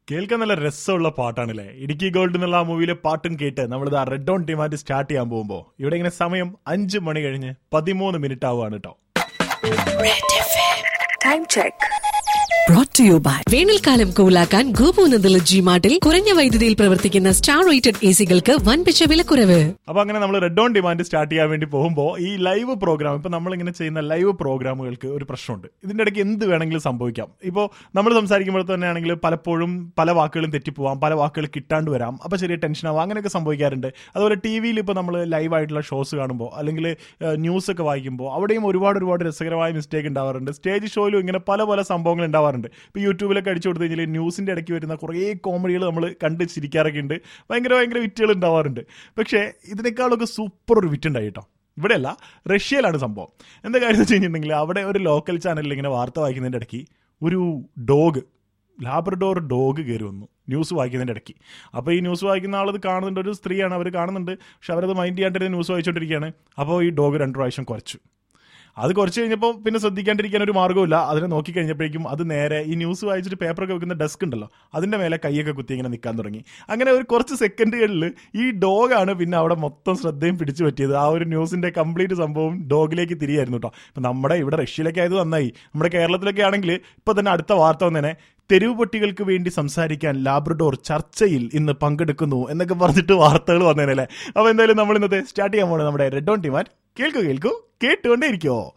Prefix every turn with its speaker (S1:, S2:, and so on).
S1: കേൾക്കാൻ നല്ല രസമുള്ള പാട്ടാണല്ലേ ഇടുക്കി ഗോൾഡ് എന്നുള്ള ആ മൂവിയിലെ പാട്ടും കേട്ട് നമ്മളിത് ആ റെഡ് ഓൺ ടീമായിട്ട് സ്റ്റാർട്ട് ചെയ്യാൻ പോകുമ്പോൾ ഇവിടെ ഇങ്ങനെ സമയം അഞ്ച് മണി കഴിഞ്ഞ് പതിമൂന്ന് മിനിറ്റ് ആവുകയാണ് കേട്ടോ
S2: Time check.
S3: brought to you by
S4: വേനൽക്കാലം കൂലാക്കാൻ ഗോപൂനന്ദല ജി മാർട്ടിൽ കുറഞ്ഞ വൈദ്യുതിയിൽ പ്രവർത്തിക്കുന്ന സ്റ്റാർ റേറ്റഡ് എ സികൾക്ക് വൻപിച്ച വിലക്കുറവ്
S1: അപ്പൊ അങ്ങനെ നമ്മൾ റെഡ് ഓൺ ഡിമാൻഡ് സ്റ്റാർട്ട് ചെയ്യാൻ വേണ്ടി പോകുമ്പോൾ ഈ ലൈവ് പ്രോഗ്രാം ഇപ്പൊ നമ്മളിങ്ങനെ ചെയ്യുന്ന ലൈവ് പ്രോഗ്രാമുകൾക്ക് ഒരു പ്രശ്നമുണ്ട് ഇതിന്റെ ഇടയ്ക്ക് എന്ത് വേണമെങ്കിലും സംഭവിക്കാം ഇപ്പോൾ നമ്മൾ സംസാരിക്കുമ്പോൾ തന്നെ ആണെങ്കിൽ പലപ്പോഴും പല വാക്കുകളും തെറ്റിപ്പോവാം പല വാക്കുകൾ കിട്ടാണ്ട് വരാം അപ്പൊ ചെറിയ ടെൻഷൻ ആവാം അങ്ങനെയൊക്കെ സംഭവിക്കാറുണ്ട് അതുപോലെ ടി വിയിൽ ഇപ്പോൾ നമ്മൾ ലൈവ് ആയിട്ടുള്ള ഷോസ് കാണുമ്പോൾ അല്ലെങ്കിൽ ന്യൂസ് ഒക്കെ വായിക്കുമ്പോൾ അവിടെയും ഒരുപാട് ഒരുപാട് രസകരമായ മിസ്റ്റേക്ക് ഉണ്ടാവാറുണ്ട് സ്റ്റേജ് ഷോയിലും ഇങ്ങനെ പല പല സംഭവങ്ങൾ ഉണ്ടാവാറുണ്ട് ഇപ്പോൾ യൂട്യൂബിലൊക്കെ അടിച്ചു കൊടുത്തു കഴിഞ്ഞാൽ ന്യൂസിന്റെ ഇടയ്ക്ക് വരുന്ന കുറേ കോമഡികൾ നമ്മൾ കണ്ട് ചിരിക്കാറൊക്കെ ഉണ്ട് ഭയങ്കര ഭയങ്കര വിറ്റുകൾ ഉണ്ടാവാറുണ്ട് പക്ഷേ ഇതിനേക്കാളൊക്കെ സൂപ്പർ ഒരു വിറ്റുണ്ടായി കേട്ടോ ഇവിടെയല്ല റഷ്യയിലാണ് സംഭവം എന്താ കാര്യം എന്ന് വെച്ച് കഴിഞ്ഞിട്ടുണ്ടെങ്കിൽ അവിടെ ഒരു ലോക്കൽ ചാനലിൽ ഇങ്ങനെ വാർത്ത വായിക്കുന്നതിൻ്റെ ഇടയ്ക്ക് ഒരു ഡോഗ് ലാബ്രഡോർ ഡോഗ് കയറി വന്നു ന്യൂസ് വായിക്കുന്നതിൻ്റെ ഇടയ്ക്ക് അപ്പോൾ ഈ ന്യൂസ് വായിക്കുന്ന ആളത് കാണുന്നുണ്ട് ഒരു സ്ത്രീയാണ് അവർ കാണുന്നുണ്ട് പക്ഷെ അവരത് മൈൻഡ് ചെയ്യാണ്ടിരുന്ന ന്യൂസ് വായിച്ചുകൊണ്ടിരിക്കുകയാണ് അപ്പോൾ ഈ ഡോഗ് രണ്ട് പ്രാവശ്യം കുറച്ചു അത് കുറച്ച് കഴിഞ്ഞപ്പോൾ പിന്നെ ശ്രദ്ധിക്കാണ്ടിരിക്കാൻ ഒരു മാർഗ്ഗമില്ല അതിനെ നോക്കി കഴിഞ്ഞപ്പോഴേക്കും അത് നേരെ ഈ ന്യൂസ് വായിച്ചിട്ട് പേപ്പറൊക്കെ വെക്കുന്ന ഡെസ്ക് ഉണ്ടല്ലോ അതിൻ്റെ മേലെ കൈയൊക്കെ കുത്തി ഇങ്ങനെ നിൽക്കാൻ തുടങ്ങി അങ്ങനെ ഒരു കുറച്ച് സെക്കൻഡുകളിൽ ഈ ഡോഗാണ് പിന്നെ അവിടെ മൊത്തം ശ്രദ്ധയും പിടിച്ചു പറ്റിയത് ആ ഒരു ന്യൂസിൻ്റെ കംപ്ലീറ്റ് സംഭവം ഡോഗിലേക്ക് തിരിയായിരുന്നു കേട്ടോ ഇപ്പം നമ്മുടെ ഇവിടെ റഷ്യയിലൊക്കെ ആയത് നന്നായി നമ്മുടെ കേരളത്തിലൊക്കെ ആണെങ്കിൽ ഇപ്പോൾ തന്നെ അടുത്ത വാർത്ത വന്നേനെ തെരുവ് പട്ടികൾക്ക് വേണ്ടി സംസാരിക്കാൻ ലാബ്രഡോർ ചർച്ചയിൽ ഇന്ന് പങ്കെടുക്കുന്നു എന്നൊക്കെ പറഞ്ഞിട്ട് വാർത്തകൾ വന്നേനല്ലേ അപ്പോൾ എന്തായാലും നമ്മൾ ഇന്നത്തെ സ്റ്റാർട്ട് ചെയ്യാൻ പോണത് നമ്മുടെ റെഡ് ഓൺ ടീമാൻ കേൾക്കൂ കേൾക്കൂ കേട്ടുകൊണ്ടേ ഇരിക്കുമോ